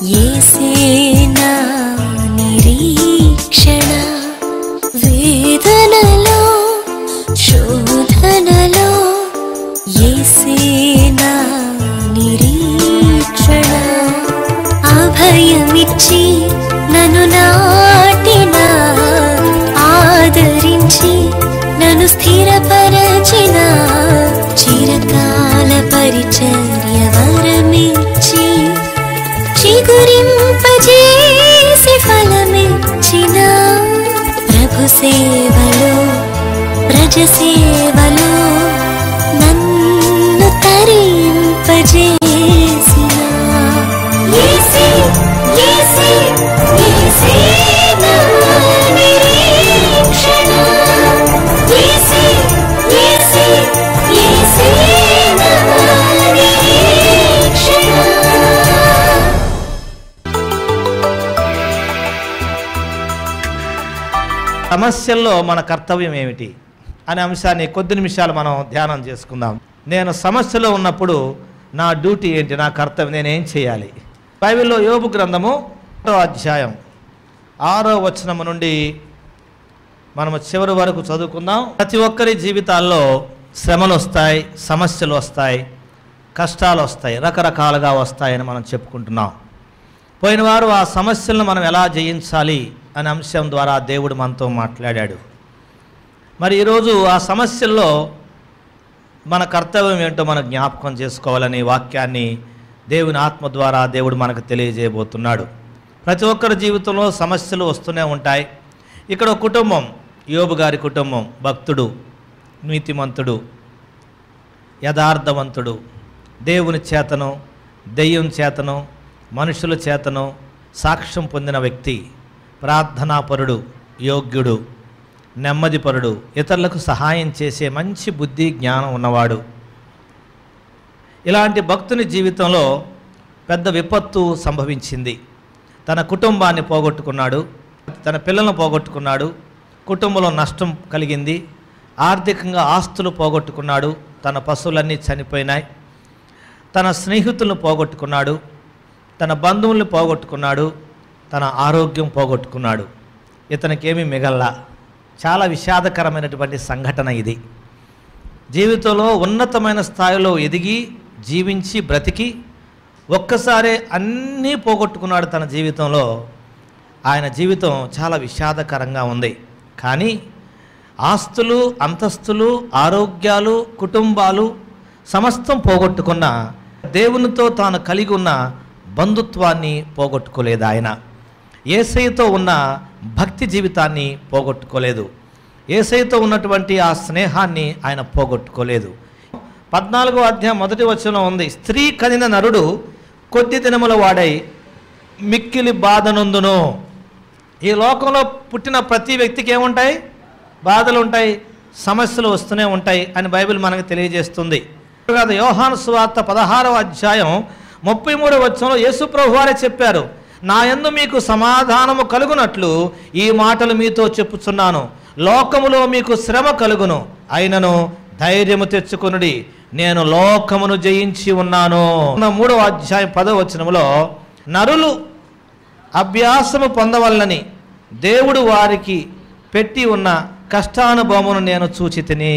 ఏసేనా నిరీక్షణ వేదనలో శోధనలో ఏసేనా నిరీక్షణ అభయమిచ్చి నన్ను నాటిన ఆదరించి నన్ను స్థిరపరచిన చిరకాల పరిచర్య వరమిచ్చి చిగురింపజేసి ఫలమిచ్చిన ప్రభు సేవలో ప్రజ సేవలో నన్ను తరింపజేసిన యేసే, యేసే, యేసే నా నిరీక్షణ. యేసే, యేసే, యేసే నా నిరీక్షణ. సమస్యల్లో మన కర్తవ్యం ఏమిటి అనే అంశాన్ని కొద్ది నిమిషాలు మనం ధ్యానం చేసుకుందాం నేను సమస్యలో ఉన్నప్పుడు నా డ్యూటీ ఏంటి నా కర్తవ్యం నేనేం చేయాలి బైబిల్లో యోబు గ్రంథము ఆరో అధ్యాయం ఆరో వచనము నుండి మనము చివరి వరకు చదువుకుందాం ప్రతి ఒక్కరి జీవితాల్లో శ్రమలు వస్తాయి సమస్యలు వస్తాయి కష్టాలు వస్తాయి రకరకాలుగా వస్తాయని మనం చెప్పుకుంటున్నాం పోయిన వారు ఆ సమస్యలను మనం ఎలా జయించాలి అనే అంశం ద్వారా దేవుడు మనతో మాట్లాడాడు మరి ఈరోజు ఆ సమస్యల్లో మన కర్తవ్యం ఏంటో మనం జ్ఞాపకం చేసుకోవాలని వాక్యాన్ని దేవుని ఆత్మ ద్వారా దేవుడు మనకు తెలియజేయబోతున్నాడు ప్రతి ఒక్కరి జీవితంలో సమస్యలు వస్తూనే ఉంటాయి ఇక్కడ ఒక కుటుంబం యోబు గారి కుటుంబం భక్తుడు నీతిమంతుడు యథార్థవంతుడు దేవుని చేతను దెయ్యం చేతను మనుషుల చేతను సాక్ష్యం పొందిన వ్యక్తి ప్రార్థనాపరుడు యోగ్యుడు నెమ్మదిపరుడు ఇతరులకు సహాయం చేసే మంచి బుద్ధి జ్ఞానం ఉన్నవాడు ఇలాంటి భక్తుని జీవితంలో పెద్ద విపత్తు సంభవించింది తన కుటుంబాన్ని పోగొట్టుకున్నాడు తన పిల్లలను పోగొట్టుకున్నాడు కుటుంబంలో నష్టం కలిగింది ఆర్థికంగా ఆస్తులు పోగొట్టుకున్నాడు తన పశువులన్నీ చనిపోయినాయి తన స్నేహితులను పోగొట్టుకున్నాడు తన బంధువుల్ని పోగొట్టుకున్నాడు తన ఆరోగ్యం పోగొట్టుకున్నాడు ఇతనికేమీ మిగల్లా చాలా విషాదకరమైనటువంటి సంఘటన ఇది జీవితంలో ఉన్నతమైన స్థాయిలో ఎదిగి జీవించి బ్రతికి ఒక్కసారే అన్నీ పోగొట్టుకున్నాడు తన జీవితంలో ఆయన జీవితం చాలా విషాదకరంగా ఉంది కానీ ఆస్తులు అంతస్తులు ఆరోగ్యాలు కుటుంబాలు సమస్తం పోగొట్టుకున్న దేవునితో తాను కలిగి ఉన్న బంధుత్వాన్ని పోగొట్టుకోలేదు ఆయన ఏసైతో ఉన్న భక్తి జీవితాన్ని పోగొట్టుకోలేదు ఏసైతో ఉన్నటువంటి ఆ స్నేహాన్ని ఆయన పోగొట్టుకోలేదు పద్నాలుగో అధ్యాయం మొదటి వచనం ఉంది స్త్రీ కనిన నరుడు కొద్ది దినముల వాడై మిక్కిలి బాధనందును ఈ లోకంలో పుట్టిన ప్రతి వ్యక్తికి ఏముంటాయి బాధలు ఉంటాయి సమస్యలు వస్తూనే ఉంటాయి అని బైబిల్ మనకు తెలియజేస్తుంది కాదు యోహాను సువార్త పదహారవ అధ్యాయం ముప్పై మూడవ వచ్చంలో యేసు ప్రభు వారే చెప్పారు నా యందు మీకు సమాధానము కలుగునట్లు ఈ మాటలు మీతో చెప్పుచున్నాను లోకములో మీకు శ్రమ కలుగును అయినను ధైర్యము తెచ్చుకొనుడి నేను లోకమును జయించి ఉన్నాను ఉన్న మూడవ అధ్యాయం పదవ వచనములో నరులు అభ్యాసము పొందవలనని దేవుడు వారికి పెట్టి ఉన్న కష్టానుభవమును నేను చూచి తిని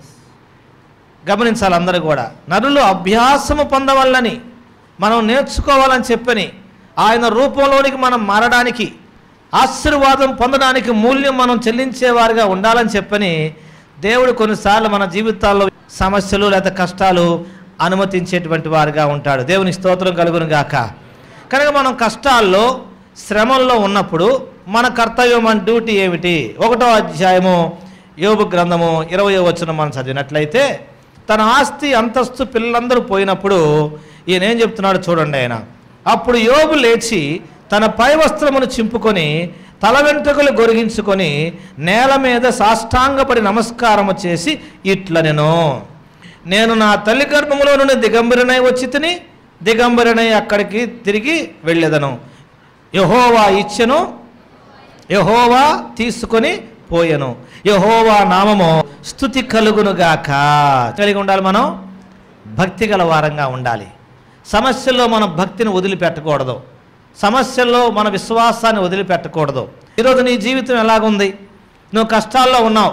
గమనించాలి అందరూ కూడా నరులు అభ్యాసము పొందవలనని మనం నేర్చుకోవాలని చెప్పని ఆయన రూపంలోనికి మనం మారడానికి ఆశీర్వాదం పొందడానికి మూల్యం మనం చెల్లించేవారుగా ఉండాలని చెప్పని దేవుడు కొన్నిసార్లు మన జీవితాల్లో సమస్యలు లేదా కష్టాలు అనుమతించేటువంటి వారుగా ఉంటాడు దేవుని స్తోత్రం కలుగును గాక కనుక మనం కష్టాల్లో శ్రమల్లో ఉన్నప్పుడు మన కర్తవ్యం మన డ్యూటీ ఏమిటి ఒకటో అధ్యాయము యోబు గ్రంథము ఇరవయో వచ్చిన మనం చదివినట్లయితే తన ఆస్తి అంతస్తు పిల్లలందరూ పోయినప్పుడు ఈయన ఏం చెప్తున్నాడు చూడండి ఆయన అప్పుడు యోబు లేచి తన పై వస్త్రమును చింపుకొని తల వెంట్రుకలు గొరిగించుకొని నేల మీద సాష్టాంగపడి నమస్కారము చేసి ఇట్ల నేను నేను నా తల్లి గర్భములో నుండి దిగంబరినై వచ్చి తిని దిగంబరినై అక్కడికి తిరిగి వెళ్ళేదను యహోవా ఇచ్చెను యహోవా తీసుకొని పోయెను యహోవా నామము స్థుతి కలుగునుగాక కలిగి ఉండాలి మనం భక్తి గల వారంగా ఉండాలి సమస్యల్లో మనం భక్తిని వదిలిపెట్టకూడదు సమస్యల్లో మన విశ్వాసాన్ని వదిలిపెట్టకూడదు ఈరోజు నీ జీవితం ఎలాగుంది నువ్వు కష్టాల్లో ఉన్నావు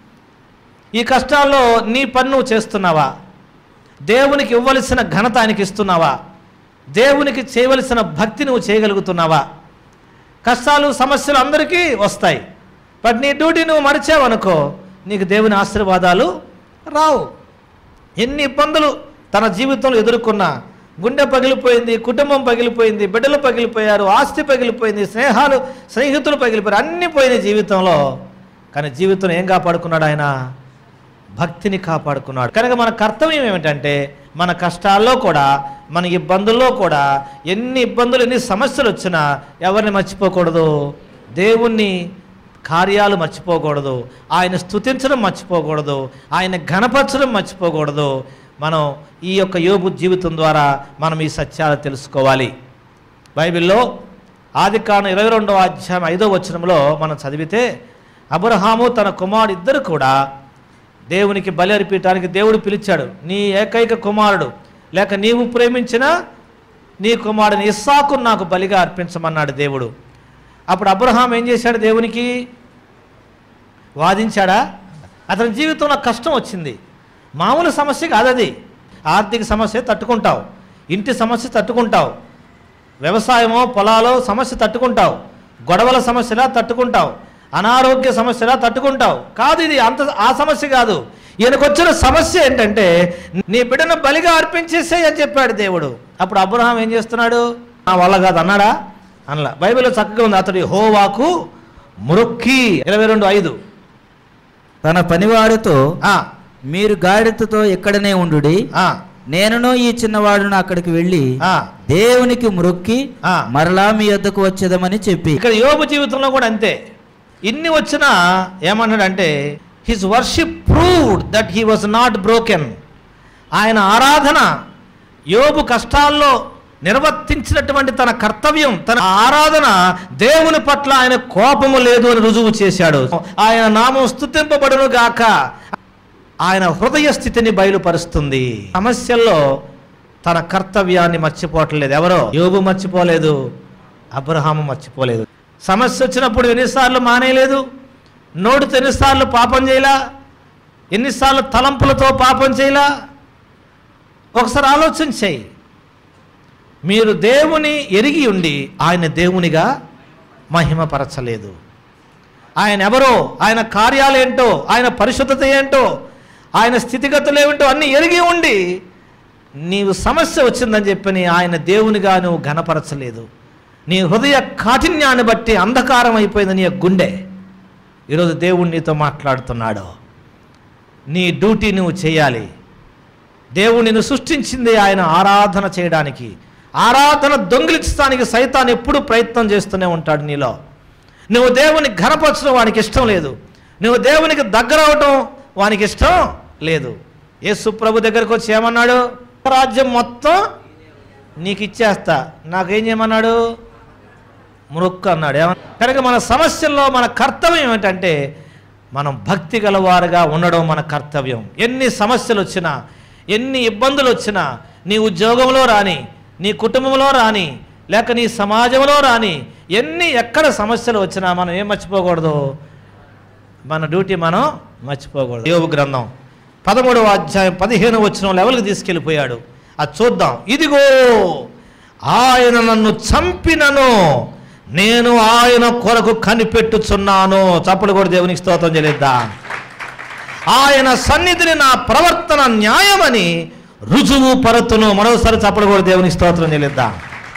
ఈ కష్టాల్లో నీ పని నువ్వు చేస్తున్నావా దేవునికి ఇవ్వవలసిన ఘనత ఆయనకి ఇస్తున్నావా దేవునికి చేయవలసిన భక్తి నువ్వు చేయగలుగుతున్నావా కష్టాలు సమస్యలు అందరికీ వస్తాయి బట్ నీ డ్యూటీ నువ్వు మరిచావనుకో నీకు దేవుని ఆశీర్వాదాలు రావు ఎన్ని ఇబ్బందులు తన జీవితంలో ఎదుర్కొన్నా గుండె పగిలిపోయింది కుటుంబం పగిలిపోయింది బిడ్డలు పగిలిపోయారు ఆస్తి పగిలిపోయింది స్నేహాలు స్నేహితులు పగిలిపోయారు అన్నీ పోయినాయి జీవితంలో కానీ జీవితం ఏం కాపాడుకున్నాడు ఆయన భక్తిని కాపాడుకున్నాడు కనుక మన కర్తవ్యం ఏమిటంటే మన కష్టాల్లో కూడా మన ఇబ్బందుల్లో కూడా ఎన్ని ఇబ్బందులు ఎన్ని సమస్యలు వచ్చినా ఎవరిని మర్చిపోకూడదు దేవుణ్ణి కార్యాలు మర్చిపోకూడదు ఆయన స్తుతించడం మర్చిపోకూడదు ఆయన ఘనపరచడం మర్చిపోకూడదు మనం ఈ యొక్క యోగు జీవితం ద్వారా మనం ఈ సత్యాలు తెలుసుకోవాలి బైబిల్లో ఆది కాను ఇరవై రెండవ అధ్యాయం ఐదో వచనంలో మనం చదివితే అబ్రహాము తన కుమారుడు ఇద్దరు కూడా దేవునికి బలి అర్పించడానికి దేవుడు పిలిచాడు నీ ఏకైక కుమారుడు లేక నీవు ప్రేమించిన నీ కుమారుని ఇస్సాకు నాకు బలిగా అర్పించమన్నాడు దేవుడు అప్పుడు అబ్రహాం ఏం చేశాడు దేవునికి వాదించాడా అతని జీవితంలో కష్టం వచ్చింది మామూలు సమస్య కాదు అది ఆర్థిక సమస్య తట్టుకుంటావు ఇంటి సమస్య తట్టుకుంటావు వ్యవసాయమో పొలాలో సమస్య తట్టుకుంటావు గొడవల సమస్యలా తట్టుకుంటావు అనారోగ్య సమస్యలా తట్టుకుంటావు కాదు ఇది అంత ఆ సమస్య కాదు ఈయనకు వచ్చిన సమస్య ఏంటంటే నీ బిడ్డను బలిగా అర్పించేసేయ్ అని చెప్పాడు దేవుడు అప్పుడు అబ్రహాం ఏం చేస్తున్నాడు నా వల్ల కాదు అన్నాడా అనలా బైబిల్లో చక్కగా ఉంది అతడి హోవాకు మురొక్కి ఇరవై రెండు ఐదు తన పనివాడితో ఆ, మీరు గాడిదతో ఇక్కడనే ఉండుడి ఆ, నేనును ఈ చిన్నవాడును అక్కడికి వెళ్ళి ఆ. దేవునికి మ్రొక్కి ఆ. మరలా మీ యొద్దకు వచ్చేదమని చెప్పి ఇక్కడ యోబు జీవితంలో కూడా అంతే ఇన్ని వచ్చినా ఏమన్నాడంటే his worship proved that he was not broken ఆయన ఆరాధన యోబు కష్టాల్లో నిర్వర్తించినటువంటి తన కర్తవ్యం తన ఆరాధన దేవుని పట్ల ఆయన కోపము లేదు అని రుజువు చేశాడు ఆయన నామం స్తుతింపబడును గాక ఆయన హృదయ స్థితిని బయలుపరుస్తుంది సమస్యల్లో తన కర్తవ్యాన్ని మర్చిపోవట్లేదు ఎవరో యోబు మర్చిపోలేదు అబ్రహాము మర్చిపోలేదు సమస్య వచ్చినప్పుడు ఎన్నిసార్లు మానేయలేదు నోటితో ఎన్నిసార్లు పాపం చేయలా ఎన్నిసార్లు తలంపులతో పాపం చేయలా ఒకసారి ఆలోచన చేయి మీరు దేవుని ఎరిగి ఉండి ఆయన దేవునిగా మహిమపరచలేదు ఆయన ఎవరో ఆయన కార్యాలేంటో ఆయన పరిశుద్ధత ఏంటో ఆయన స్థితిగతులు ఏమిటో అన్నీ ఎరిగి ఉండి నీవు సమస్య వచ్చిందని చెప్పని ఆయన దేవునిగా నువ్వు ఘనపరచలేదు నీ హృదయ కాఠిన్యాన్ని బట్టి అంధకారం అయిపోయింది నీ యొక్క గుండె ఈరోజు దేవుడు నీతో మాట్లాడుతున్నాడు నీ డ్యూటీ నువ్వు చేయాలి దేవుడు నిన్ను సృష్టించింది ఆయన ఆరాధన చేయడానికి ఆరాధన దొంగిలించడానికి సైతాన్ ఎప్పుడు ప్రయత్నం చేస్తూనే ఉంటాడు నీలో నువ్వు దేవుని ఘనపరచడం వానికి ఇష్టం లేదు నువ్వు దేవునికి దగ్గర అవటం వానికి ఇష్టం లేదు యేసు ప్రభు దగ్గరకు వచ్చి ఏమన్నాడు రాజ్యం మొత్తం నీకు ఇచ్చేస్తా నాకేం చేయమన్నాడు మృక్కు అన్నాడు ఏమన్నా కనుక మన సమస్యల్లో మన కర్తవ్యం ఏమిటంటే మనం భక్తి గలవారుగా ఉండడం మన కర్తవ్యం ఎన్ని సమస్యలు వచ్చినా ఎన్ని ఇబ్బందులు వచ్చినా నీ ఉద్యోగంలో రాని నీ కుటుంబంలో రాని లేక నీ సమాజంలో రాని ఎన్ని ఎక్కడ సమస్యలు వచ్చినా మనం ఏం మర్చిపోకూడదు మన డ్యూటీ మనం మర్చిపోకూడదు యోగు గ్రంథం పదమూడవ అధ్యాయం పదిహేను వచ్చిన లెవెల్కి తీసుకెళ్ళిపోయాడు అది చూద్దాం ఇదిగో ఆయన నన్ను చంపినను నేను ఆయన కొరకు కనిపెట్టుచున్నాను చప్పుడు కూడా దేవునికి స్తోత్రం చెల్లిద్దా ఆయన సన్నిధిని నా ప్రవర్తన న్యాయమని రుజువు పరుతును మరోసారి చప్పుడు కూడా దేవునికి స్తోత్రం చెల్లిద్దాం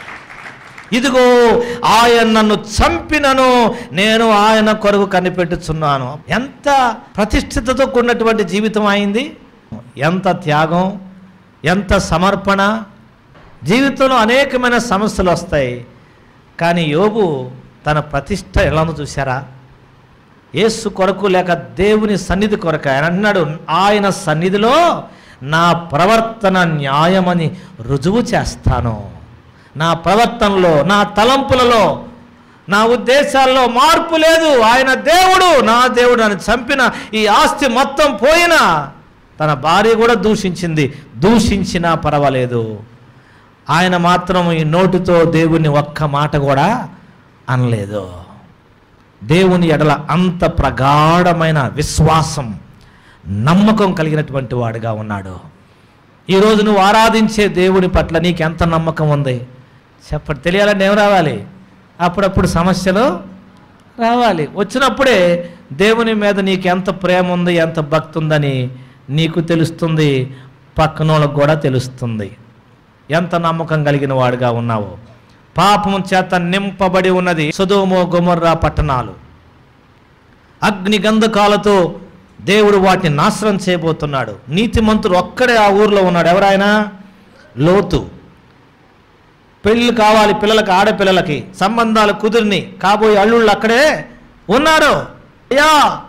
ఇదిగో ఆయన నన్ను చంపినను నేను ఆయన కొరకు కనిపెట్టుచున్నాను ఎంత ప్రతిష్ఠితతో కూడినటువంటి జీవితం అయింది ఎంత త్యాగం ఎంత సమర్పణ జీవితంలో అనేకమైన సమస్యలు వస్తాయి కానీ యోబు తన ప్రతిష్ట ఎలా ఉందో చూసారా యేసు కొరకు లేక దేవుని సన్నిధి కొరకు ఆయన అన్నాడు ఆయన సన్నిధిలో నా ప్రవర్తన న్యాయమని రుజువు చేస్తాను నా ప్రవర్తనలో నా తలంపులలో నా ఉద్దేశాల్లో మార్పు లేదు ఆయన దేవుడు నా దేవుడు నన్ను చంపిన ఈ ఆస్తి మొత్తం పోయినా తన భార్య కూడా దూషించింది దూషించినా పర్వాలేదు ఆయన మాత్రం ఈ నోటితో దేవుని ఒక్క మాట కూడా అనలేదు దేవుని ఎడల అంత ప్రగాఢమైన విశ్వాసం నమ్మకం కలిగినటువంటి వాడుగా ఉన్నాడు ఈరోజు నువ్వు ఆరాధించే దేవుని పట్ల నీకు ఎంత నమ్మకం ఉంది చెప్పండి తెలియాలంటే ఏం రావాలి అప్పుడప్పుడు సమస్యలు రావాలి వచ్చినప్పుడే దేవుని మీద నీకు ఎంత ప్రేమ ఉంది ఎంత భక్తి ఉందని నీకు తెలుస్తుంది పక్కనోళ్ళకు కూడా తెలుస్తుంది ఎంత నమ్మకం కలిగిన వాడుగా ఉన్నావో పాపము చేత నింపబడి ఉన్నది సుధోమో గుమర్రా పట్టణాలు అగ్ని గంధకాలతో దేవుడు వాటిని నాశనం చేయబోతున్నాడు నీతిమంతుడు ఒక్కడే ఆ ఊర్లో ఉన్నాడు ఎవరాయన లోతు పెళ్ళి కావాలి పిల్లలకి ఆడపిల్లలకి సంబంధాలు కుదిరిని కాబోయే అల్లుళ్ళు అక్కడే ఉన్నారు అయ్యా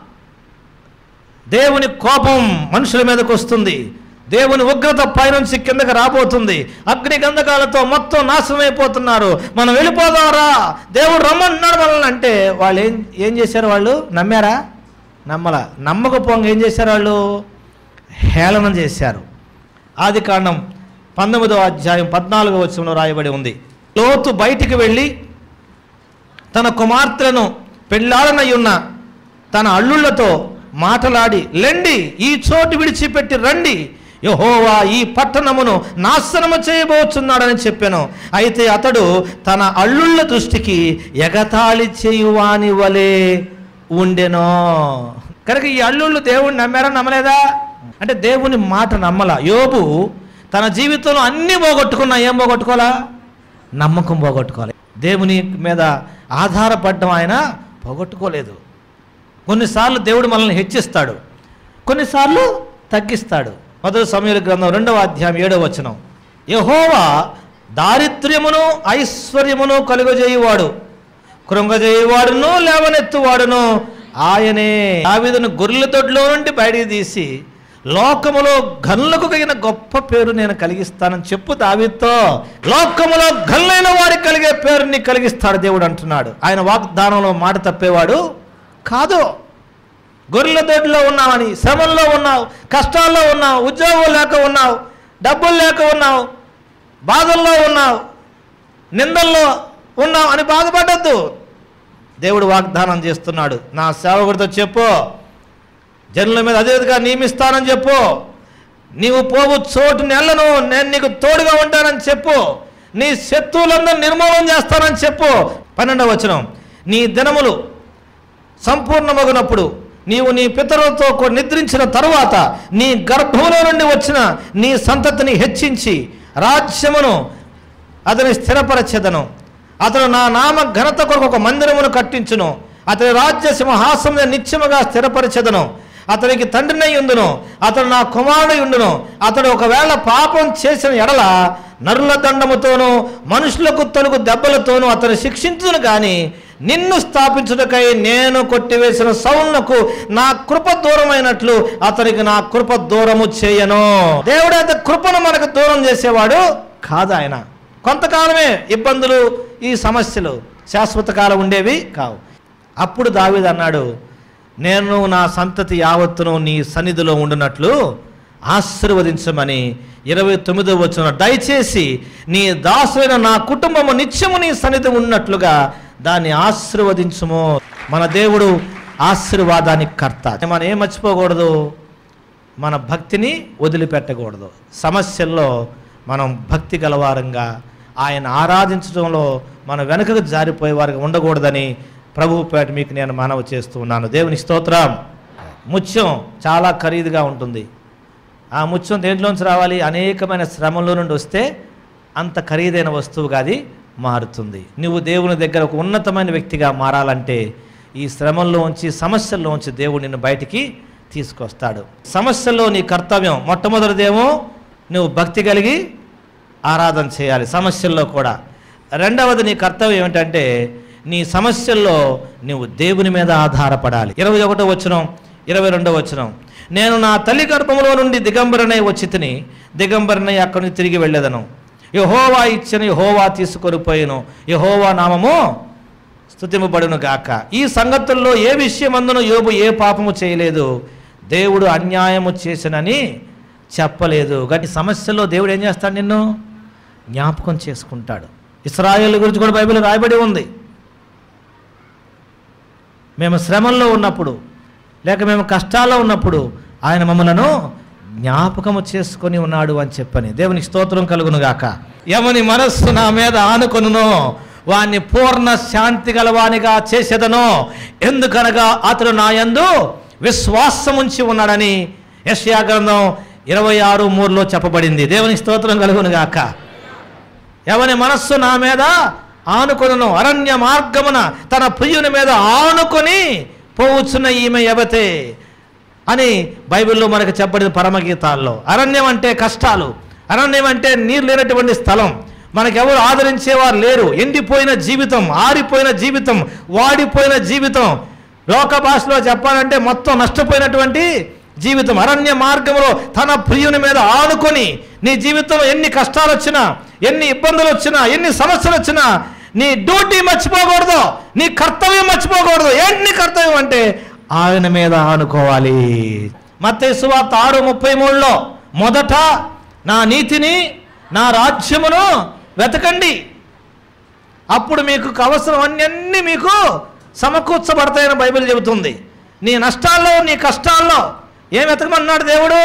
దేవుని కోపం మనుషుల మీదకి వస్తుంది దేవుని ఉగ్రత పైనుంచి కిందకి రాబోతుంది అగ్ని గంధకాలతో మొత్తం నాశనం అయిపోతున్నారు మనం వెళ్ళిపోదారా దేవుడు రమ్మంటున్నాడు మనల్ని అంటే వాళ్ళు ఏం ఏం చేశారు వాళ్ళు నమ్మారా నమ్మల నమ్మకపోంగా ఏం చేశారు వాళ్ళు హేళన చేశారు ఆది కాండం పంతొమ్మిదవ అధ్యాయం పద్నాలుగో వచనంలో రాయబడి ఉంది లోతు బయటికి వెళ్ళి తన కుమార్తెలను పెళ్ళాడనై ఉన్న తన అల్లుళ్ళతో మాటలాడి లెండి ఈ చోటు విడిచిపెట్టి రండి యహోవా ఈ పట్టణమును నాశనము చేయబోతున్నాడని చెప్పాను అయితే అతడు తన అల్లుళ్ళ దృష్టికి ఎగతాళి చేయువాని వలె ఉండెనో కనుక ఈ అల్లుళ్ళు దేవుణ్ణి నమ్మారా నమ్మలేదా అంటే దేవుని మాట నమ్మల యోబు తన జీవితంలో అన్నీ పోగొట్టుకున్నా ఏం పోగొట్టుకోవాలా నమ్మకం పోగొట్టుకోవాలి దేవుని మీద ఆధారపడడం ఆయన పోగొట్టుకోలేదు కొన్నిసార్లు దేవుడు మనల్ని హెచ్చిస్తాడు కొన్నిసార్లు తగ్గిస్తాడు మొదటి సమయాల గ్రంథం రెండవ అధ్యాయం ఏడవ వచనం యహోవా దారిద్ర్యమును ఐశ్వర్యమును కలుగజేయువాడు కృంగజేయువాడును లేవనెత్తువాడును ఆయనే దావీదును గొర్రెల దొడ్లో నుండి బయటికి తీసి లోకములో గనులకు కలిగిన గొప్ప పేరు నేను కలిగిస్తానని చెప్పు దావీదుతో లోకములో గనులైన వారికి కలిగే పేరుని కలిగిస్తాడు దేవుడు అంటున్నాడు ఆయన వాగ్దానంలో మాట తప్పేవాడు కాదు గొర్రెల దొడ్లో ఉన్నావని శ్రమల్లో ఉన్నావు కష్టాల్లో ఉన్నావు ఉద్యోగం లేక ఉన్నావు డబ్బులు లేక ఉన్నావు బాధల్లో ఉన్నావు నిందల్లో ఉన్నావు అని బాధపడద్దు దేవుడు వాగ్దానం చేస్తున్నాడు నా సేవకుడితో చెప్పు జనుల మీద అదేవిధంగా నియమిస్తానని చెప్పు నీవు పోవు చోటు నెలను నేను నీకు తోడుగా ఉంటానని చెప్పు నీ శత్రువులందరూ నిర్మూలన చేస్తానని చెప్పు పన్నెండవ వచనం నీ దినములు సంపూర్ణమగినప్పుడు నీవు నీ పితరులతో కూ- నిద్రించిన తరువాత నీ గర్భంలో నుండి వచ్చిన నీ సంతతిని హెచ్చించి రాజ్యమును అతని స్థిరపరచెదను అతను నా నామ ఘనత కొరకు ఒక మందిరమును కట్టించును అతని రాజ్య సింహాసనం నిత్యముగా స్థిరపరచెదను అతనికి తండ్రినై ఉండును అతడు నా కుమారుడు ఉండును అతడు ఒకవేళ పాపం చేసిన ఎడల నరుల దండముతోనూ మనుషులకు తొలుగు దెబ్బలతోనూ అతను శిక్షించును గాని నిన్ను స్థాపించుటకై నేను కొట్టివేసిన సౌన్నకు నా కృప దూరమైనట్లు అతనికి నా కృప దూరము చేయను దేవుడు అయితే కృపను మనకు దూరం చేసేవాడు కాదు ఆయన కొంతకాలమే ఇబ్బందులు ఈ సమస్యలు శాశ్వత కాలం ఉండేవి కావు అప్పుడు దావీదు అన్నాడు నేను నా సంతతి యావత్తును నీ సన్నిధిలో ఉండునట్లు ఆశీర్వదించమని ఇరవై తొమ్మిదో వచ్చిన దయచేసి నీ దాసులైన నా కుటుంబము నిత్యము నీ సన్నిధి ఉన్నట్లుగా దాన్ని ఆశీర్వదించుము మన దేవుడు ఆశీర్వాదానికి కర్త మనం ఏం మర్చిపోకూడదు మన భక్తిని వదిలిపెట్టకూడదు సమస్యల్లో మనం భక్తి గలవారంగా ఆయన ఆరాధించడంలో మనం వెనుకకు జారిపోయే వారికి ఉండకూడదని ప్రభు పేట మీకు నేను మనవి చేస్తూ ఉన్నాను దేవుని స్తోత్రం ముత్యం చాలా ఖరీదుగా ఉంటుంది ఆ ముత్యం దేంట్లోంచి రావాలి అనేకమైన శ్రమంలో నుండి వస్తే అంత ఖరీదైన వస్తువుగా అది మారుతుంది నువ్వు దేవుని దగ్గర ఒక ఉన్నతమైన వ్యక్తిగా మారాలంటే ఈ శ్రమంలోంచి సమస్యల్లోంచి దేవుడు నిన్ను బయటికి తీసుకొస్తాడు సమస్యల్లో నీ కర్తవ్యం మొట్టమొదటిదేమో నువ్వు భక్తి కలిగి ఆరాధన చేయాలి సమస్యల్లో కూడా రెండవది నీ కర్తవ్యం ఏమిటంటే నీ సమస్యల్లో నువ్వు దేవుని మీద ఆధారపడాలి ఇరవై ఒకటో వచనం ఇరవై రెండో వచనం నేను నా తల్లి గర్భంలో నుండి దిగంబరనై వచ్చి తిని దిగంబరనై అక్కడి నుంచి తిరిగి వెళ్ళేదను యహోవా ఇచ్చిన యహోవా తీసుకొని పోయిను యహోవా నామము స్తుతింపబడును గాక ఈ సంగతుల్లో ఏ విషయమందును యోబు ఏ పాపము చేయలేదు దేవుడు అన్యాయము చేసినని చెప్పలేదు కానీ సమస్యలో దేవుడు ఏం చేస్తాడు నిన్ను జ్ఞాపకం చేసుకుంటాడు ఇస్రాయేల్ గురించి కూడా బైబిల్ రాయబడి ఉంది మేము శ్రమల్లో ఉన్నప్పుడు లేక మేము కష్టాల్లో ఉన్నప్పుడు ఆయన మమ్మలను జ్ఞాపకము చేసుకొని ఉన్నాడు అని చెప్పని దేవునికి స్తోత్రం కలుగును గాక ఎవని మనస్సు నా మీద ఆనుకొనునో వాణ్ణి పూర్ణ శాంతి గలవానిగా చేసేదనో ఎందుకనగా అతడు నా యందు విశ్వాసం ఉంచి ఉన్నాడని యశ్యా గ్రంథం ఇరవై ఆరు మూడులో చెప్పబడింది దేవునికి స్తోత్రం కలుగును గాక ఎవని మనస్సు నా మీద ఆనుకొనును అరణ్య మార్గమున తన ప్రియుని మీద ఆనుకొని పోవచ్చున్న ఈమె ఎవతే అని బైబిల్లో మనకు చెప్పబడిన పరమగీతాల్లో అరణ్యం అంటే కష్టాలు అరణ్యం అంటే నీరు లేనటువంటి స్థలం మనకెవరు ఆదరించేవారు లేరు ఎండిపోయిన జీవితం ఆరిపోయిన జీవితం వాడిపోయిన జీవితం లోక భాషలో చెప్పాలంటే మొత్తం నష్టపోయినటువంటి జీవితం అరణ్య మార్గంలో తన ప్రియుని మీద ఆనుకొని నీ జీవితంలో ఎన్ని కష్టాలు వచ్చినా ఎన్ని ఇబ్బందులు వచ్చినా ఎన్ని సమస్యలు వచ్చినా నీ డ్యూటీ మర్చిపోకూడదు నీ కర్తవ్యం మర్చిపోకూడదు ఏంటి నీ కర్తవ్యం అంటే ఆయన మీద ఆనుకోవాలి మత్తయి సువార్త ఆరు ముప్పై మూడులో మొదట నా నీతిని నా రాజ్యమును వెతకండి అప్పుడు మీకు అవసరం అన్నీ మీకు సమకూర్చబడతాయని బైబిల్ చెబుతుంది నీ నష్టాల్లో నీ కష్టాల్లో ఏం వెతకమన్నాడు దేవుడు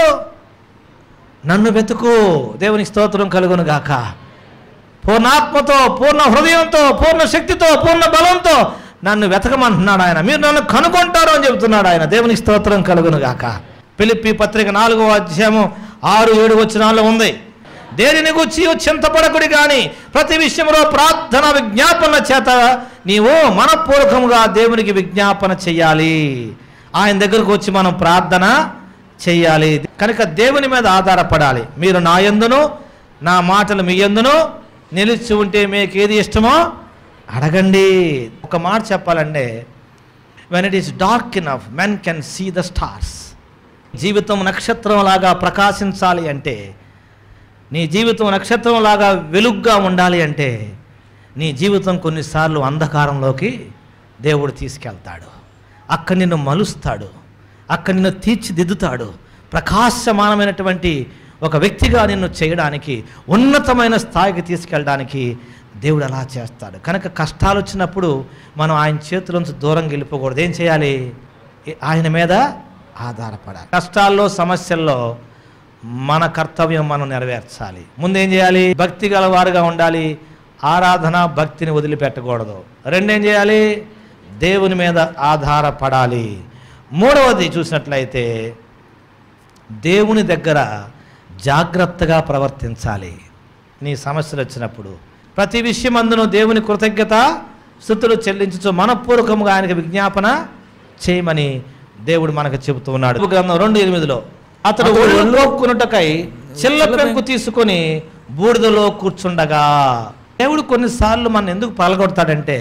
నన్ను వెతుకు దేవునికి స్తోత్రం కలుగును గాక పూర్ణాత్మతో పూర్ణ హృదయంతో పూర్ణ శక్తితో పూర్ణ బలంతో నన్ను వెతకమంటున్నాడు ఆయన మీరు నన్ను కనుగొంటారు అని చెబుతున్నాడు ఆయన దేవునికి స్తోత్రం కలుగును గాక పిలిపి పత్రిక నాలుగో అధ్యాయము ఆరు ఏడు వచనాల్లో ఉంది దేనిని గుచ్చి చింతపడకుడి కానీ ప్రతి విషయంలో ప్రార్థన విజ్ఞాపన చేత నీవు మనపూర్వకంగా దేవునికి విజ్ఞాపన చెయ్యాలి ఆయన దగ్గరకు వచ్చి మనం ప్రార్థన చెయ్యాలి కనుక దేవుని మీద ఆధారపడాలి మీరు నా యందును నా మాటలు మీ యందును నిలిచి ఉంటే మీకు ఏది ఇష్టమో అడగండి ఒక మాట చెప్పాలంటే when it is dark enough men can see the stars జీవితం నక్షత్రంలాగా ప్రకాశించాలి అంటే నీ జీవితం నక్షత్రంలాగా వెలుగ్గా ఉండాలి అంటే నీ జీవితం కొన్నిసార్లు అంధకారంలోకి దేవుడు తీసుకెళ్తాడు అక్కడ నిన్ను మలుస్తాడు అక్కడ నిన్ను తీర్చిదిద్దుతాడు ప్రకాశమానమైనటువంటి ఒక వ్యక్తిగా నిన్ను చేయడానికి ఉన్నతమైన స్థాయికి తీసుకెళ్ళడానికి దేవుడు అలా చేస్తాడు కనుక కష్టాలు వచ్చినప్పుడు మనం ఆయన చేతుల దూరంగా వెళ్ళిపోకూడదు ఏం చేయాలి ఆయన మీద ఆధారపడాలి కష్టాల్లో సమస్యల్లో మన కర్తవ్యం మనం నెరవేర్చాలి ముందేం చేయాలి భక్తి గలవారుగా ఉండాలి ఆరాధన భక్తిని వదిలిపెట్టకూడదు రెండేం చేయాలి దేవుని మీద ఆధారపడాలి మూడవది చూసినట్లయితే దేవుని దగ్గర జాగ్రత్తగా ప్రవర్తించాలి నీ సమస్యలు వచ్చినప్పుడు ప్రతి విషయం అందును దేవుని కృతజ్ఞత స్థుతులు చెల్లించు మనపూర్వకంగా ఆయనకు విజ్ఞాపన చేయమని దేవుడు మనకు చెబుతూ ఉన్నాడు గ్రంథం రెండు ఎనిమిదిలో అతడు ఒళ్ళు లోక్కునుటకై చిల్ల పెంకు తీసుకొని బూడిదలో కూర్చుండగా దేవుడు కొన్నిసార్లు మనం ఎందుకు పలగొడతాడంటే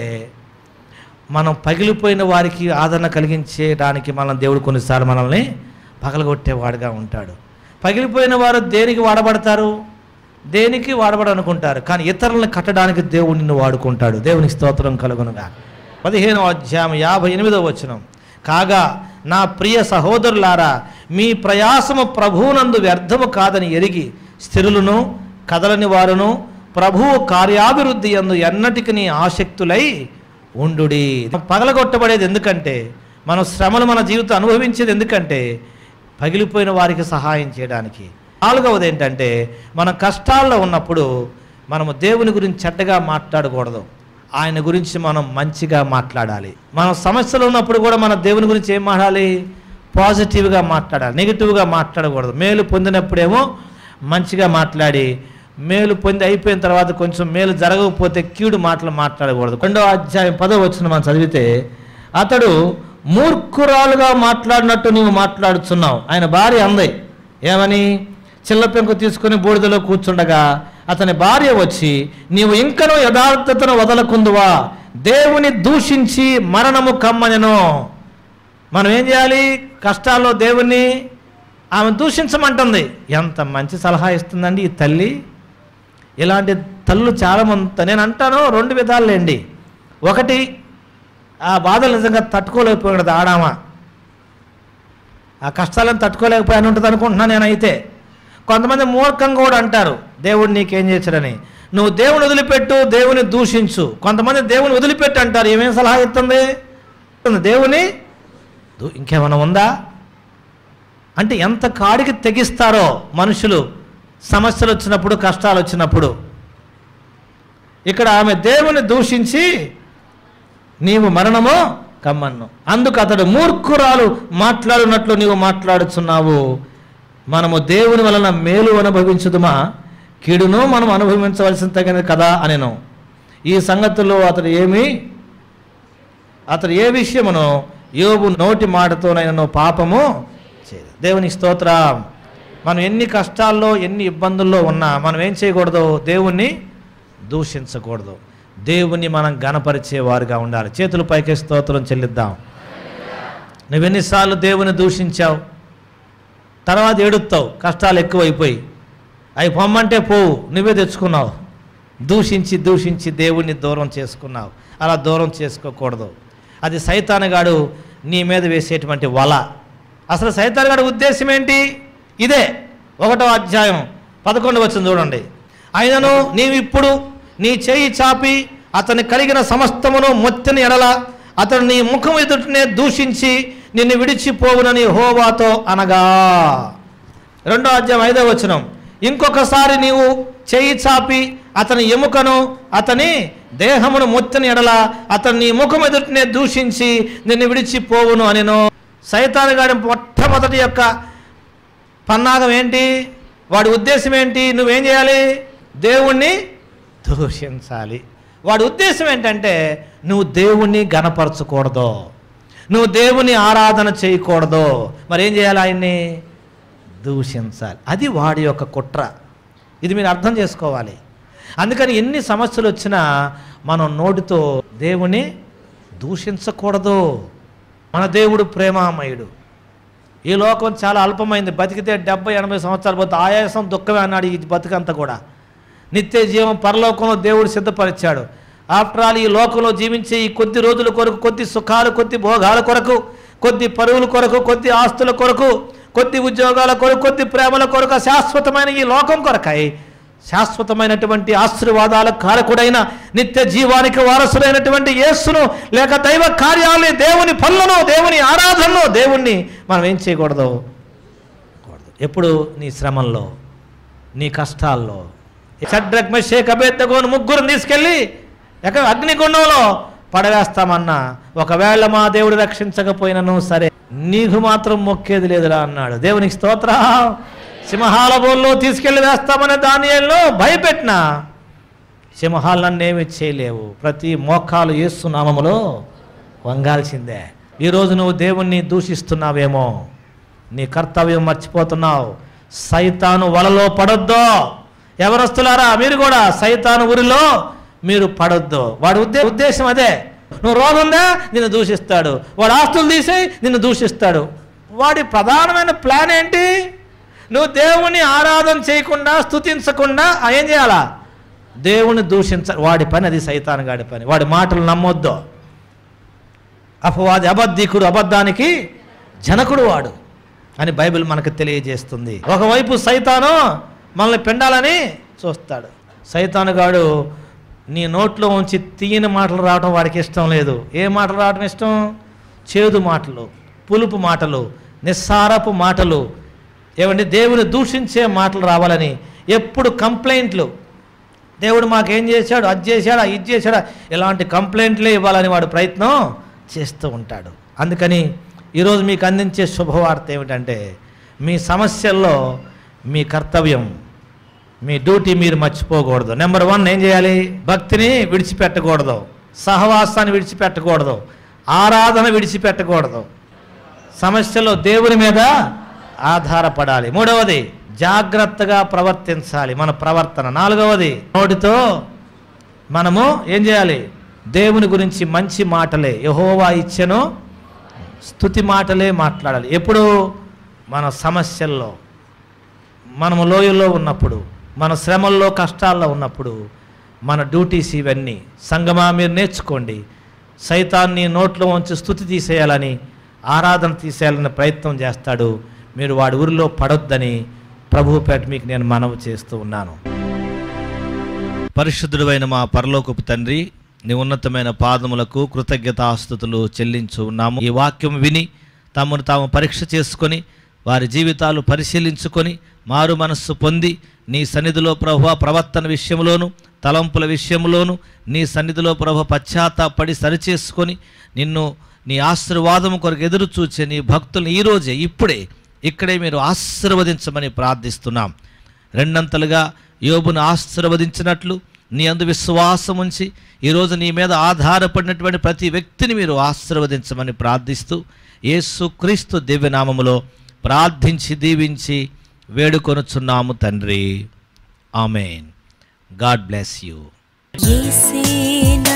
మనం పగిలిపోయిన వారికి ఆదరణ కలిగించేయడానికి మనం దేవుడు కొన్నిసార్లు మనల్ని పగలగొట్టేవాడుగా ఉంటాడు పగిలిపోయిన వారు దేనికి వాడబడతారు దేనికి వాడబడనుకుంటారు కానీ ఇతరులను కట్టడానికి దేవుడు నిన్ను వాడుకుంటాడు దేవునికి స్తోత్రం కలుగునుగా పదిహేను అధ్యాయం యాభై ఎనిమిదో వచనం కాగా నా ప్రియ సహోదరులారా మీ ప్రయాసము ప్రభువునందు వ్యర్థము కాదని ఎరిగి స్థిరులను కదలని వారును ప్రభువు కార్యాభివృద్ధి ఎందు ఎన్నటికి నీ ఆసక్తులై ఉండుడి పగలగొట్టబడేది ఎందుకంటే మనం శ్రమలు మన జీవితం అనుభవించేది ఎందుకంటే పగిలిపోయిన వారికి సహాయం చేయడానికి నాలుగవది ఏంటంటే మనం కష్టాల్లో ఉన్నప్పుడు మనము దేవుని గురించి చెడ్డగా మాట్లాడకూడదు ఆయన గురించి మనం మంచిగా మాట్లాడాలి మనం సమస్యలు ఉన్నప్పుడు కూడా మన దేవుని గురించి ఏం మాట్లాడాలి పాజిటివ్గా మాట్లాడాలి నెగిటివ్గా మాట్లాడకూడదు మేలు పొందినప్పుడేమో మంచిగా మాట్లాడి మేలు పొంది అయిపోయిన తర్వాత కొంచెం మేలు జరగకపోతే కీడు మాటలు మాట్లాడకూడదు రెండో అధ్యాయం పదో వచ్చిన మనం చదివితే అతడు మూర్ఖురాలుగా మాట్లాడినట్టు నీవు మాట్లాడుతున్నావు ఆయన భార్య అంది ఏమని చిల్ల పెంకు తీసుకుని బూడిదలో కూర్చుండగా అతని భార్య వచ్చి నీవు ఇంకనూ యథార్థతను వదలకుందువా దేవుని దూషించి మరణము కమ్మనెను మనం ఏం చేయాలి కష్టాల్లో దేవుణ్ణి ఆమె దూషించమంటుంది ఎంత మంచి సలహా ఇస్తుందండి ఈ తల్లి ఇలాంటి తల్లు చాలా మంది నేను అంటాను రెండు విధాలులేండి ఒకటి ఆ బాధలు నిజంగా తట్టుకోలేకపోయాడు ఆడామా ఆ కష్టాలను తట్టుకోలేకపోయాను ఉంటుంది అనుకుంటున్నాను నేనైతే కొంతమంది మూర్ఖంగా కూడా అంటారు దేవుడు నీకేం చేశాడని నువ్వు దేవుని వదిలిపెట్టు దేవుని దూషించు కొంతమంది దేవుని వదిలిపెట్టు అంటారు ఏమేం సలహా ఇస్తుంది దేవుని దూ- ఇంకేమైనా ఉందా అంటే ఎంత కాడికి తెగిస్తారో మనుషులు సమస్యలు వచ్చినప్పుడు కష్టాలు వచ్చినప్పుడు ఇక్కడ ఆమె దేవుని దూషించి నీవు మరణము కమ్మన్ను అందుకు అతడు మూర్ఖురాలు మాట్లాడినట్లు నీవు మాట్లాడుచున్నావు మనము దేవుని వలన మేలు అనుభవించుదుమా కీడును మనం అనుభవించవలసిన తగినది కదా అనెను ఈ సంగతుల్లో అతడు ఏమి అతడు ఏ విషయమును యోబు నోటి మాటతోనైనా పాపము చేయదు దేవునికి స్తోత్రం మనం ఎన్ని కష్టాల్లో ఎన్ని ఇబ్బందుల్లో ఉన్నా మనం ఏం చేయకూడదు దేవుణ్ణి దూషించకూడదు దేవుణ్ణి మనం గణపరిచేవారుగా ఉండాలి చేతుల పైకి స్తోత్రం చెల్లిద్దాం నువ్వెన్నిసార్లు దేవుని దూషించావు తర్వాత ఏడుస్తావు కష్టాలు ఎక్కువైపోయి అవి పొమ్మంటే పోవు నువ్వే తెచ్చుకున్నావు దూషించి దూషించి దేవుణ్ణి దూరం చేసుకున్నావు అలా దూరం చేసుకోకూడదు అది సైతానగాడు నీ మీద వేసేటువంటి వల అసలు సైతానగాడు ఉద్దేశం ఏంటి ఇదే ఒకటో అధ్యాయం పదకొండు వచ్చింది చూడండి అయినను నీవిప్పుడు నీ చేయి చాపి అతని కలిగిన సమస్తమును మొత్తిని ఎడల అతడు నీ ముఖం ఎదుటనే దూషించి నిన్ను విడిచిపోవునని హోవాతో అనగా రెండో అధ్యాయం ఐదో వచనం ఇంకొకసారి నీవు చేయి చాపి అతని ఎముకను అతని దేహమును మొత్తిని ఎడల అతని నీ ముఖం ఎదుటనే దూషించి నిన్ను విడిచిపోవును అనిను సైతాను గారి మొట్టమొదటి యొక్క పన్నాగం ఏంటి వాడి ఉద్దేశం ఏంటి నువ్వేం చేయాలి దేవుణ్ణి దూషించాలి వాడి ఉద్దేశం ఏంటంటే నువ్వు దేవుణ్ణి గనపరచకూడదు నువ్వు దేవుని ఆరాధన చేయకూడదు మరి ఏం చేయాలి ఆయన్ని దూషించాలి అది వాడి యొక్క కుట్ర ఇది మీరు అర్థం చేసుకోవాలి అందుకని ఎన్ని సమస్యలు వచ్చినా మనం నోటితో దేవుని దూషించకూడదు మన దేవుడు ప్రేమామయుడు ఈ లోకం చాలా అల్పమైంది బతికితే డెబ్బై ఎనభై సంవత్సరాలు పోతే ఆయాసం దుఃఖమే అన్నాడు ఈ బతుకంతా కూడా నిత్య జీవం పరలోకంలో దేవుడు సిద్ధపరిచాడు ఆఫ్టర్ ఆల్ ఈ లోకంలో జీవించే ఈ కొద్ది రోజుల కొరకు కొద్ది సుఖాలు కొద్ది భోగాల కొరకు కొద్ది పరువుల కొరకు కొద్ది ఆస్తుల కొరకు కొద్ది ఉద్యోగాల కొరకు కొద్ది ప్రేమల కొరకు శాశ్వతమైన ఈ లోకం కొరకై శాశ్వతమైనటువంటి ఆశీర్వాదాల కారకుడైన నిత్య జీవానికి వారసుడైనటువంటి యేస్సును లేక దైవ కార్యాలని దేవుని పనులను దేవుని ఆరాధనను దేవుణ్ణి మనం ఏం చేయకూడదు కూడదు. ఎప్పుడు నీ శ్రమంలో నీ కష్టాల్లో షడ్రక్ మెషేక్ అభేద్దగోను ముగ్గురు తీసుకెళ్ళి ఎక్కడ అగ్నిగుండంలో పడవేస్తామన్నా ఒకవేళ మా దేవుడు రక్షించకపోయినను సరే నీకు మాత్రం మొక్కేది లేదురా అన్నాడు దేవునికి స్తోత్ర సింహాల బోల్లో తీసుకెళ్ళి వేస్తామనే దానిలో భయపెట్టినా సింహాలు నన్నేమి చేయలేవు ప్రతి మోకాలు యేసు నామములో వంగాల్సిందే ఈరోజు నువ్వు దేవుణ్ణి దూషిస్తున్నావేమో నీ కర్తవ్యం మర్చిపోతున్నావు సైతాను వలలో పడొద్దు ఎవరొస్తున్నారా మీరు కూడా సైతాను ఊరిలో మీరు పడొద్దు వాడి ఉద్దే ఉద్దేశం అదే నువ్వు రోగం ఉందా నిన్ను దూషిస్తాడు వాడు ఆస్తులు తీసేయి నిన్ను దూషిస్తాడు వాడి ప్రధానమైన ప్లాన్ ఏంటి నువ్వు దేవుని ఆరాధన చేయకుండా స్తుతించకుండా ఆ ఏం చేయాలా దేవుని దూషించ వాడి పని అది సైతాన్ గాడి పని వాడి మాటలు నమ్మొద్దు అపవాది అబద్ధికుడు అబద్ధానికి జనకుడు వాడు అని బైబిల్ మనకు తెలియజేస్తుంది ఒకవైపు సైతాను మనల్ని పెండాలని చూస్తాడు సైతాను గాడు నీ నోట్లో ఉంచి తీయని మాటలు రావడం వాడికి ఇష్టం లేదు ఏ మాటలు రావడం ఇష్టం చేదు మాటలు పులుపు మాటలు నిస్సారపు మాటలు ఏమండి దేవుని దూషించే మాటలు రావాలని ఎప్పుడు కంప్లైంట్లు దేవుడు మాకేం చేశాడు అది చేశాడా ఇది చేశాడా ఇలాంటి కంప్లైంట్లే ఇవ్వాలని వాడు ప్రయత్నం చేస్తూ ఉంటాడు అందుకని ఈరోజు మీకు అందించే శుభవార్త ఏమిటంటే మీ సమస్యల్లో మీ కర్తవ్యం మీ డ్యూటీ మీరు మర్చిపోకూడదు నెంబర్ వన్ ఏం చేయాలి భక్తిని విడిచిపెట్టకూడదు సహవాసాన్ని విడిచిపెట్టకూడదు ఆరాధన విడిచిపెట్టకూడదు సమస్యలో దేవుని మీద ఆధారపడాలి మూడవది జాగ్రత్తగా ప్రవర్తించాలి మన ప్రవర్తన నాలుగవది నోటితో మనము ఏం చేయాలి దేవుని గురించి మంచి మాటలే యహోవా ఇచ్చెను స్తుతి మాటలే మాట్లాడాలి ఎప్పుడు మన సమస్యల్లో మనము లోయల్లో ఉన్నప్పుడు మన శ్రమల్లో కష్టాల్లో ఉన్నప్పుడు మన డ్యూటీస్ ఇవన్నీ సంగమా మీరు నేర్చుకోండి సైతాన్ని నోట్లో ఉంచి స్థుతి తీసేయాలని ఆరాధన తీసేయాలని ప్రయత్నం చేస్తాడు మీరు వాడి ఊరిలో పడొద్దని ప్రభువుపేట మీకు నేను మనవి చేస్తూ ఉన్నాను పరిశుద్ధుడైన మా పరలోకపు తండ్రి నీ ఉన్నతమైన పాదములకు కృతజ్ఞతాస్థుతులు చెల్లించు ఉన్నాము ఈ వాక్యం విని తమను తాము పరీక్ష చేసుకొని వారి జీవితాలు పరిశీలించుకొని మారు మనస్సు పొంది నీ సన్నిధిలో ప్రభు ప్రవర్తన విషయంలోను తలంపుల విషయంలోను నీ సన్నిధిలో ప్రభు పశ్చాత్తాపడి సరిచేసుకొని నిన్ను నీ ఆశీర్వాదము కొరకు ఎదురు చూచే నీ భక్తులను ఈరోజే ఇప్పుడే ఇక్కడే మీరు ఆశీర్వదించమని ప్రార్థిస్తున్నాం రెండంతలుగా యోబును ఆశీర్వదించినట్లు నీ అందు విశ్వాసం ఉంచి ఈరోజు నీ మీద ఆధారపడినటువంటి ప్రతి వ్యక్తిని మీరు ఆశీర్వదించమని ప్రార్థిస్తూ యేసు క్రీస్తు దివ్యనామములో ప్రార్థించి దీవించి వేడుకొనుచున్నాము తండ్రి ఆమెన్ గాడ్ బ్లెస్ యూ యేసేనా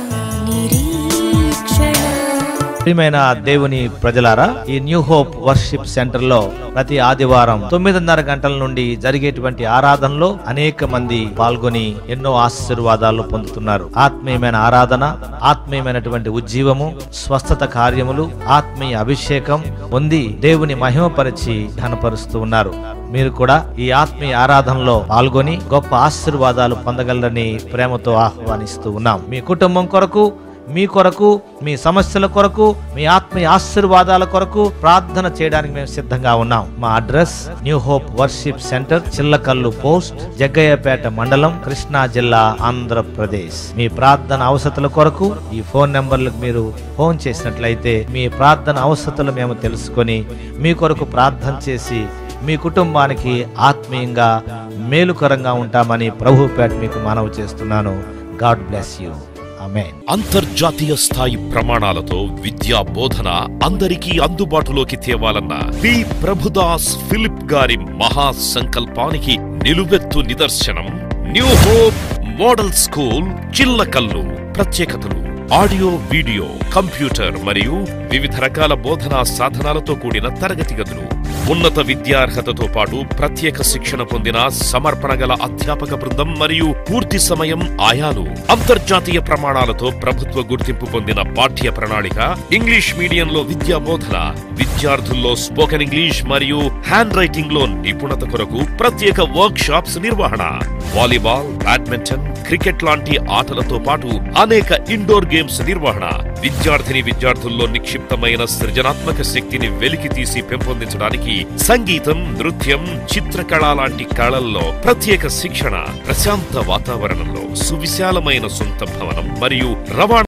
నిరీక్షణ ప్రియమైన దేవుని ప్రజలారా ఈ న్యూ హోప్ వర్షిప్ సెంటర్ లో ప్రతి ఆదివారం తొమ్మిదిన్నర గంటల నుండి జరిగేటువంటి ఆరాధనలో అనేక మంది పాల్గొని ఎన్నో ఆశీర్వాదాలు పొందుతున్నారు ఆత్మీయమైన ఆరాధన ఆత్మీయమైనటువంటి ఉజ్జీవము స్వస్థత కార్యములు ఆత్మీయ అభిషేకం పొంది దేవుని మహిమపరిచి ఘనపరుస్తూ ఉన్నారు మీరు కూడా ఈ ఆత్మీయ ఆరాధనలో పాల్గొని గొప్ప ఆశీర్వాదాలు పొందగలరని ప్రేమతో ఆహ్వానిస్తూ ఉన్నాం మీ కుటుంబం కొరకు మీ కొరకు మీ సమస్యల కొరకు మీ ఆత్మీయ ఆశీర్వాదాల కొరకు ప్రార్థన చేయడానికి మేము సిద్ధంగా ఉన్నాం మా address new hope worship centre Chillakallu post Jaggayyapeta మండలం కృష్ణా జిల్లా ఆంధ్రప్రదేశ్ మీ ప్రార్థన అవసరతల కొరకు ఈ ఫోన్ నెంబర్లకు మీరు ఫోన్ చేసినట్లయితే మీ ప్రార్థన అవసరతలు మేము తెలుసుకొని మీ కొరకు ప్రార్థన చేసి మీ కుటుంబానికి ఆత్మీయంగా మేలుకరంగా ఉంటామని ప్రభుపేట మీకు మనవి చేస్తున్నాను గాడ్ బ్లెస్ యూ ఆమెన్ అంతర్జాతీయ స్థాయి ప్రమాణాలతో విద్యా బోధన అందరికీ అందుబాటులోకి తేవాలన్న పి ప్రభుదాస్ ఫిలిప్ గారి మహా సంకల్పానికి నిలువెత్తు నిదర్శనం new hope model school Chillakallu ప్రత్యేకతలు ఆడియో వీడియో కంప్యూటర్ మరియు వివిధ రకాల బోధనా సాధనాలతో కూడిన తరగతి గదులు ఉన్నత విద్యార్హతతో పాటు ప్రత్యేక శిక్షణ పొందిన సమర్పణ గల అధ్యాపక బృందం మరియు పూర్తి సమయం ఆయాలు అంతర్జాతీయ ప్రమాణాలతో ప్రభుత్వ గుర్తింపు పొందిన పాఠ్య ప్రణాళిక ఇంగ్లీష్ మీడియంలో విద్యా బోధన విద్యార్థుల్లో స్పోకెన్ ఇంగ్లీష్ మరియు హ్యాండ్ రైటింగ్ లో నిపుణత కొరకు ప్రత్యేక వర్క్ షాప్స్ నిర్వహణ వాలీబాల్ బ్యాడ్మింటన్ క్రికెట్ లాంటి ఆటలతో పాటు అనేక ఇండోర్ గేమ్స్ నిర్వహణ విద్యార్థిని విద్యార్థుల్లో నిక్షిప్తమైన సృజనాత్మక శక్తిని వెలికి తీసి పెంపొందించడానికి సంగీతం నృత్యం చిత్రకళ లాంటి కళల్లో ప్రత్యేక శిక్షణ ప్రశాంత వాతావరణంలో సువిశాలమైన సొంత భవనం మరియు రవాణా